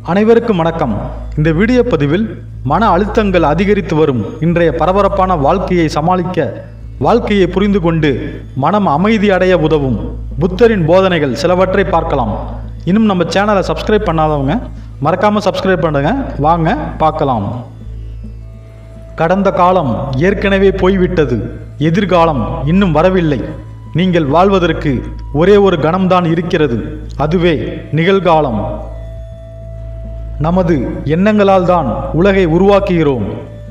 அனைவருக்கும் வணக்கம் இந்த வீடியோ பதிவில் மன அழுத்தங்கள் அதிகரித்து வரும் இன்றைய பரபரப்பான வாழ்க்கையை சமாளிக்க வாழ்க்கையை புரிந்து கொண்டு மனம் அமைதி அடைய உதவும் புத்தரின் போதனைகள் சிலவற்றை பார்க்கலாம் இன்னும் நம்ம சேனலை சப்ஸ்கிரைப் பண்ணாதவங்க மறக்காமல் சப்ஸ்கிரைப் பண்ணுங்க வாங்க பார்க்கலாம் கடந்த காலம் ஏற்கனவே போய்விட்டது எதிர்காலம் இன்னும் வரவில்லை நீங்கள் வாழ்வதற்கு ஒரே ஒரு கணம்தான் இருக்கிறது அதுவே நிகழ்காலம் நமது எண்ணங்களால் தான் உலகை உருவாக்குகிறோம்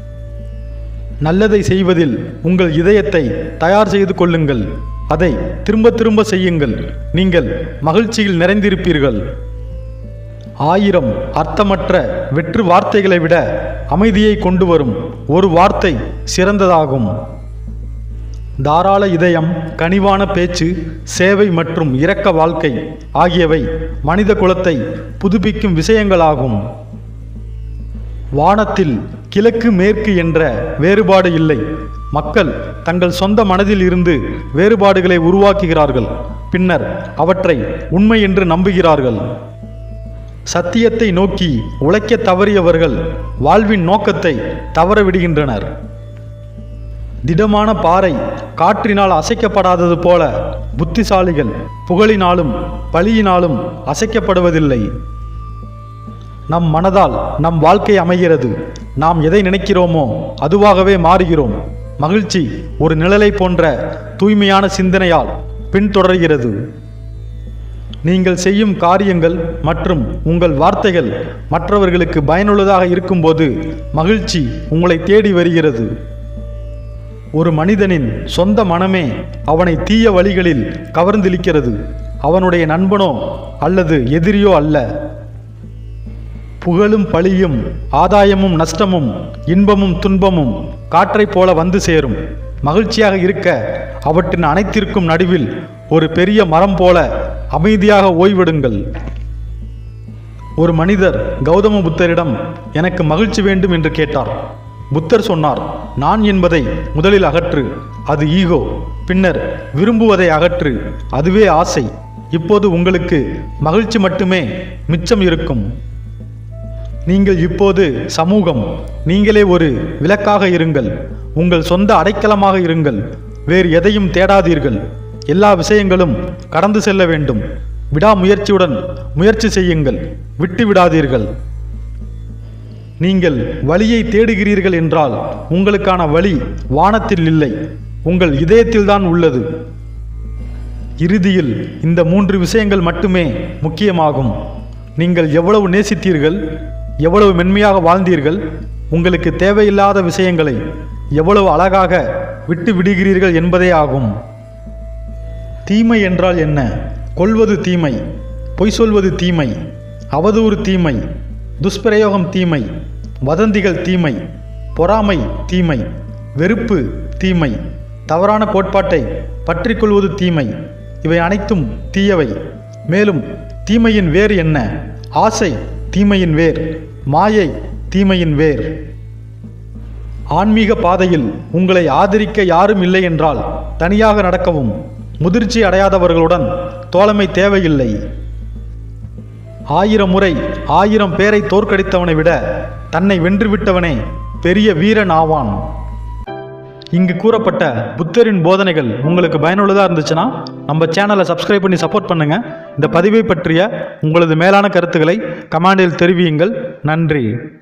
நல்லதை செய்வதில் உங்கள் இதயத்தை தயார் செய்து கொள்ளுங்கள் அதை திரும்ப திரும்ப செய்யுங்கள் நீங்கள் மகிழ்ச்சியில் நிறைந்திருப்பீர்கள் ஆயிரம் அர்த்தமற்ற வெற்று வார்த்தைகளை விட அமைதியை கொண்டு வரும் ஒரு வார்த்தை சிறந்ததாகும் தாராள இதயம் கனிவான பேச்சு சேவை மற்றும் இரக்க வாழ்க்கை ஆகியவை மனித குலத்தை புதுப்பிக்கும் விஷயங்களாகும் வானத்தில் கிழக்கு மேற்கு என்ற வேறுபாடு இல்லை மக்கள் தங்கள் சொந்த மனதில் இருந்து வேறுபாடுகளை உருவாக்குகிறார்கள் பின்னர் அவற்றை உண்மை என்று நம்புகிறார்கள் சத்தியத்தை நோக்கி உழைக்க தவறியவர்கள் வாழ்வின் நோக்கத்தை தவறவிடுகின்றனர் திடமான பாறை காற்றினால் அசைக்கப்படாதது போல புத்திசாலிகள் புகழினாலும் பழியினாலும் அசைக்கப்படுவதில்லை நம் மனதால் நம் வாழ்க்கை அமைகிறது நாம் எதை நினைக்கிறோமோ அதுவாகவே மாறுகிறோம் மகிழ்ச்சி ஒரு நிழலை போன்ற தூய்மையான சிந்தனையால் பின்தொடர்கிறது நீங்கள் செய்யும் காரியங்கள் மற்றும் உங்கள் வார்த்தைகள் மற்றவர்களுக்கு பயனுள்ளதாக இருக்கும்போது மகிழ்ச்சி உங்களை தேடி வருகிறது ஒரு மனிதனின் சொந்த மனமே அவனை தீய வழிகளில் கவர்ந்திழுக்கிறது அவனுடைய நண்பனோ அல்லது எதிரியோ அல்ல புகழும் பழியும் ஆதாயமும் நஷ்டமும் இன்பமும் துன்பமும் காற்றைப் போல வந்து சேரும் மகிழ்ச்சியாக இருக்க அவற்றின் அனைத்திற்கும் நடுவில் ஒரு பெரிய மரம் போல அமைதியாக ஓய்விடுங்கள் ஒரு மனிதர் கௌதம புத்தரிடம் எனக்கு மகிழ்ச்சி வேண்டும் என்று கேட்டார் புத்தர் சொன்னார் நான் என்பதை முதலில் அகற்று அது ஈகோ பின்னர் விரும்புவதை அகற்று அதுவே ஆசை இப்போது உங்களுக்கு மகிழ்ச்சி மட்டுமே மிச்சம் இருக்கும் நீங்கள் இப்போது சமூகம் நீங்களே ஒரு விளக்காக இருங்கள் உங்கள் சொந்த அடைக்கலமாக இருங்கள் வேறு எதையும் தேடாதீர்கள் எல்லா விஷயங்களும் கடந்து செல்ல வேண்டும் விடாமுயற்சியுடன் முயற்சி செய்யுங்கள் விட்டு விடாதீர்கள் நீங்கள் வழியை தேடுகிறீர்கள் என்றால் உங்களுக்கான வழி வானத்தில் இல்லை உங்கள் இதயத்தில்தான் உள்ளது இறுதியில் இந்த மூன்று விஷயங்கள் மட்டுமே முக்கியமாகும் நீங்கள் எவ்வளவு நேசித்தீர்கள் எவ்வளவு மென்மையாக வாழ்ந்தீர்கள் உங்களுக்கு தேவையில்லாத விஷயங்களை எவ்வளவு அழகாக விட்டு விடுகிறீர்கள் என்பதே ஆகும் தீமை என்றால் என்ன கொல்வது தீமை பொய் சொல்வது தீமை அவதூறு தீமை துஷ்பிரயோகம் தீமை வதந்திகள் தீமை பொறாமை தீமை வெறுப்பு தீமை தவறான கோட்பாட்டை பற்றிக்கொள்வது தீமை இவை அனைத்தும் தீயவை மேலும் தீமையின் வேர் என்ன ஆசை தீமையின் வேர் மாயை தீமையின் வேர் ஆன்மீக பாதையில் உங்களை ஆதரிக்க யாரும் இல்லை என்றால் தனியாக நடக்கவும் முதிர்ச்சி அடையாதவர்களுடன் தோழமை தேவையில்லை ஆயிரம் முறை ஆயிரம் பேரை தோற்கடித்தவனை விட தன்னை வென்றுவிட்டவனே பெரிய வீரன் ஆவான் இங்கு கூறப்பட்ட புத்தரின் போதனைகள் உங்களுக்கு பயனுள்ளதாக இருந்துச்சுன்னா நம்ம சேனலை சப்ஸ்கிரைப் பண்ணி சப்போர்ட் பண்ணுங்கள் இந்த பதிவை பற்றிய உங்களது மேலான கருத்துக்களை கமாண்டில் தெரிவியுங்கள் நன்றி